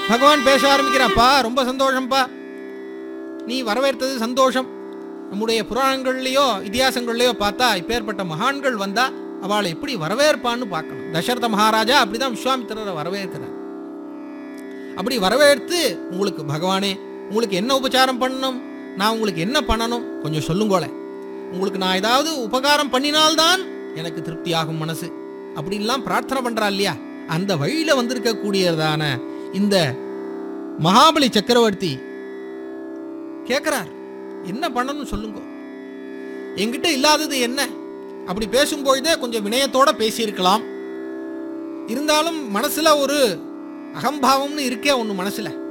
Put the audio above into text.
பகவான் பேச ஆரம்பிக்கிறாப்பா ரொம்ப சந்தோஷம்ப்பா நீ வரவேற்றது சந்தோஷம் நம்முடைய புராணங்கள்லயோ இதிகாசங்கள்லயோ பார்த்தா இப்பேற்பட்ட மகான்கள் வந்தா அவளை எப்படி வரவேற்பான்னு பார்க்கணும் தசரத மகாராஜா அப்படிதான் விஸ்வாமித்திரரை வரவேற்கிறார் அப்படி வரவேற்று உங்களுக்கு பகவானே உங்களுக்கு என்ன உபச்சாரம் பண்ணணும் நான் உங்களுக்கு என்ன பண்ணணும் கொஞ்சம் சொல்லுங்கோளே உங்களுக்கு நான் ஏதாவது உபகாரம் பண்ணினால்தான் எனக்கு திருப்தியாகும் மனசு அப்படின்லாம் பிரார்த்தனை பண்றா இல்லையா அந்த வழியில வந்திருக்கக்கூடியதான இந்த மகாபலி சக்கரவர்த்தி கேட்கிறார் என்ன பண்ணணும் சொல்லுங்க என்கிட்ட இல்லாதது என்ன அப்படி பேசும்பொழுதே கொஞ்சம் வினயத்தோட பேசியிருக்கலாம் இருந்தாலும் மனசுல ஒரு அகம்பாவம்னு இருக்கே ஒன்று மனசுல